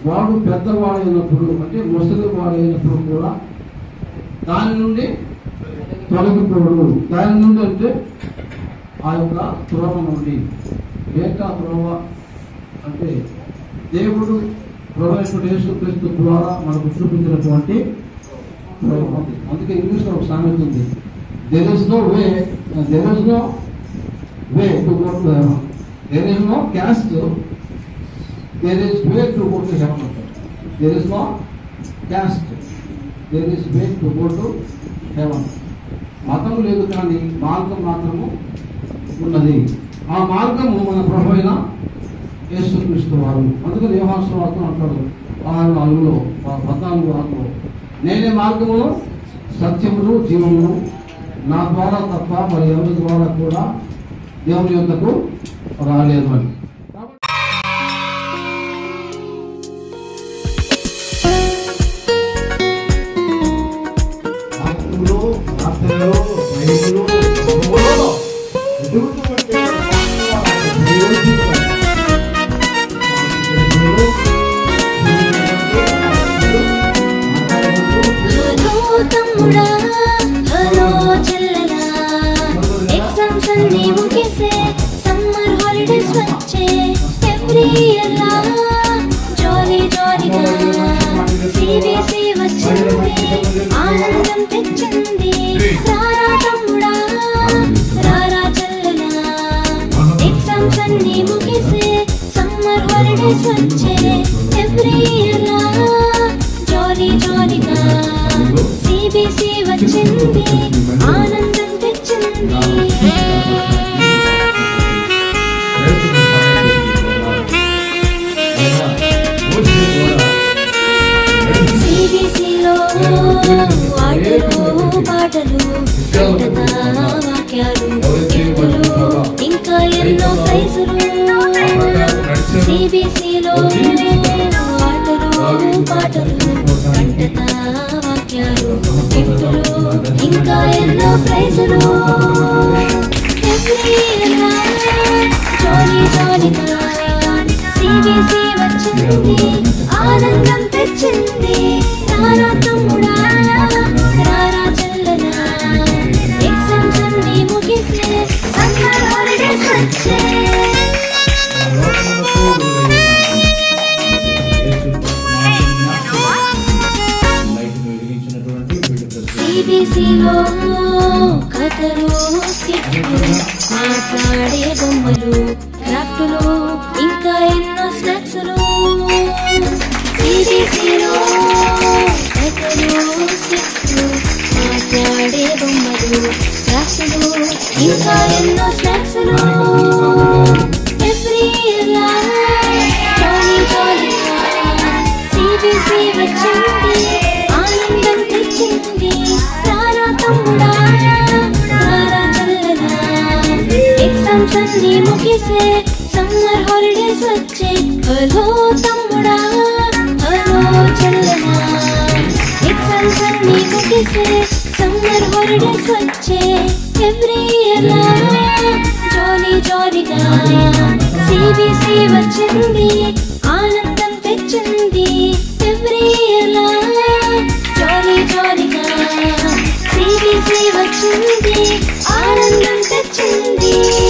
వాడు పెద్దవాడైనప్పుడు అంటే ముసలి వాడైనప్పుడు కూడా దాని నుండి తొలగిపోడు దాని నుండి అంటే ఆ యొక్క త్రోవ నుండి ఏంటా త్రోవ అంటే దేవుడు ప్రవేశుడు యేసుక్రీస్తు ద్వారా మనకు చూపించినటువంటి త్రోవ ఉంది. అందుకే ఇంగ్లీష్లో ఒక సామెత ఉంది there is no way there is no way to go to heaven there is no caste there is way to go to heaven there is no caste there is way to go to heaven మతం లేదు కానీ మార్గం మాత్రము ఉన్నది ఆ మార్గము మన ప్రభు అయిన యేసుక్రీస్తు వారు అందుకని యోహాసువార్తం అంటాడు ఆరు నాలుగులో ఆ పద్నాలుగు ఆరులో నేనే మార్గమును సత్యమును జీవమును నా ద్వారా తప్ప మరి ఎవరి ద్వారా కూడా దేవుని యొద్దకు రాలేదు అని ఆత్మలో ఆత్మలో బైబిలు ప్రభువులో ఎదుగుతున్నట్టే హలో తమ్ముడా హలో చెల్లెలా ఎగ్జామ్స్ అన్ని ముగిసే సమ్మర్ హాలిడేస్ వచ్చే ఎవ్రీ ఇయర్ లా జాలీ జాలీగా సిబిసి వచ్చింది ఆనందం తెచ్చింది రారా తమ్ముడా రారా చెల్లెలా ఎగ్జామ్స్ అన్ని ముగిసే సమ్మర్ హాలిడేస్ వచ్చే ఎవ్రీ ఇయర్ లా జాలీ జాలీగా సిబిసి వచ్చింది ఆనందం తెచ్చింది సిబిసిలో ఆటలు పాటలు కవిత వాక్యాలు గిఫ్టులు ఇంకా ఎన్నో ప్రైజులు సిబిసిలో ఆటలు పాటలు కవిత వాక్యాలు గిఫ్టులు ఇంకా ఎన్నో ప్రైజులు ఎవ్రీ జాలీ జాలీగా సిబిసి వచ్చింది ఆనందం తెచ్చింది రారా తమ్ముడా రారా చెల్లెలా ఎగ్జామ్స్ అన్ని ముగిసే సమ్మర్ హాలిడేస్ వచ్చే సిబిసిలో కథలు స్కిట్లు మాట్లాడే బొమ్మలు క్రాఫ్టులు ఇంకా ఎన్నో స్నాక్స్లు సిబిసిలో కథలు స్కిట్లు మాట్లాడే బొమ్మలు క్రాఫ్టులు ఇంకా ఎన్నో స్నాక్స్లు ఎవ్రీ ఇయర్ లా జాలీ జాలీగా సిబిసి వచ్చింది ఆనందం తెచ్చింది రారా తమ్ముడా రారా చెల్లెలా ఎగ్జామ్స్ అన్ని ముగిసే సమ్మర్ హాలిడేస్ వచ్చే హలో తమ్ముడా హలో చెల్లెలా ఎగ్జామ్స్ అన్ని ముగిసే సమ్మర్ హాలిడేస్ వచ్చే ఎవ్రీ ఇయర్ లా జాలీ జాలీగా సిబిసి వచ్చింది ఆనందం తెచ్చింది ఎవ్రీ ఇయర్ లా జాలీ జాలీగా సిబిసి వచ్చింది ఆనందం తెచ్చింది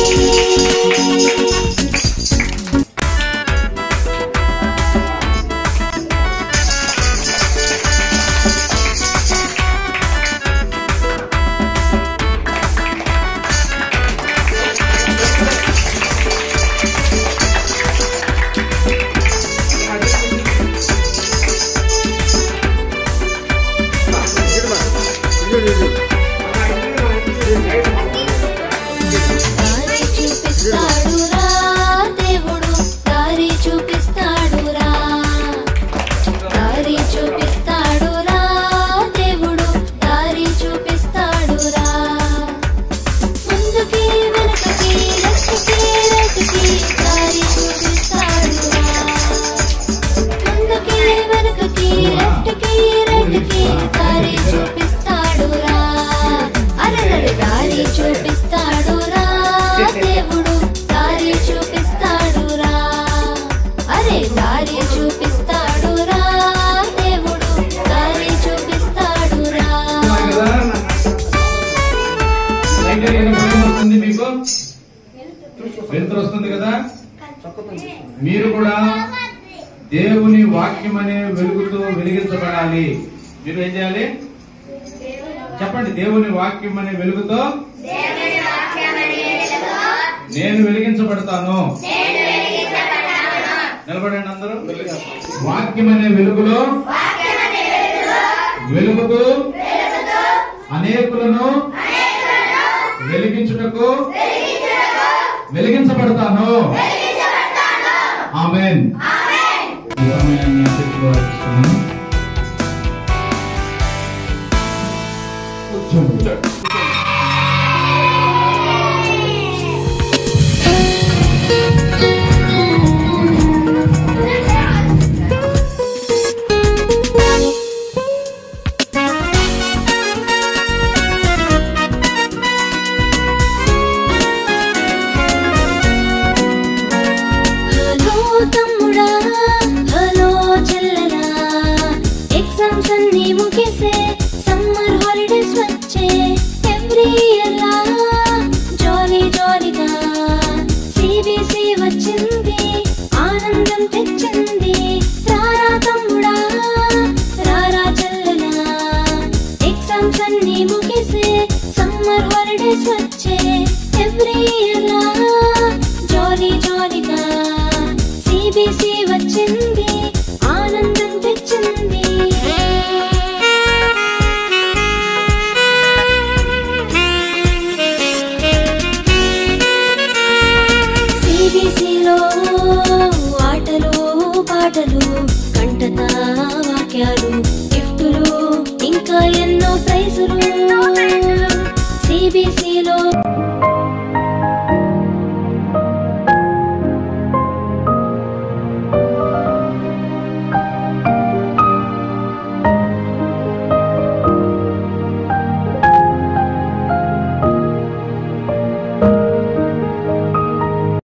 దారి చూపిస్తాడు రా దేవుడు దారి చూపిస్తాడు రా దారి చూపిస్తాడు రా దేవుడు దారి చూపిస్తాడు రా ముందుకి వెనకకి లెఫ్ట్కి రైట్కి దారి చూపిస్తాడు రా ముందుకి వెనకకి లెఫ్ట్కి రైట్కి దారి చూపిస్తాడు రా అరెరే దారి చూపిస్తాడు రా దేవుడు వెలుతురు వస్తుంది కదా మీరు కూడా దేవుని వాక్యం అనే వెలుగుతో వెలిగించబడాలి మీరు ఏం చేయాలి చెప్పండి దేవుని వాక్యం అనే వెలుగుతో నేను వెలిగించబడతాను నిలబడండి అందరూ వాక్యం అనే వెలుగులో వెలుగుతూ అనేకులను వెలిగించుటకు వెలిగించబడతాను ఆమెన్ ఈ సమయాన్ని అతిథిగా ఇస్తున్నాను. కూర్చోండి. హలో తమ్ముడా హలో చెల్లెలా ఎగ్జామ్స్ అన్ని ముగిసే సమ్మర్ హాలిడేస్ వచ్చే ఎవ్రీ ఇయర్ లా జాలీ జాలీగా సిబిసి వచ్చింది ఆనందం తెచ్చింది రారా తమ్ముడా రారా చెల్లెలా ఎగ్జామ్స్ అన్ని ముగిసే సమ్మర్ హాలిడేస్ వచ్చే ఎవ్రీ ఇయర్ లా జాలీ జాలీగా సిబిసి వచ్చింది ఆనందం తెచ్చింది సిబిసిలో ఆటలు పాటలు కంటతా వాక్యాలు గిఫ్టులు ఇంకా ఎన్నో ప్రైజులు సిబిసిలో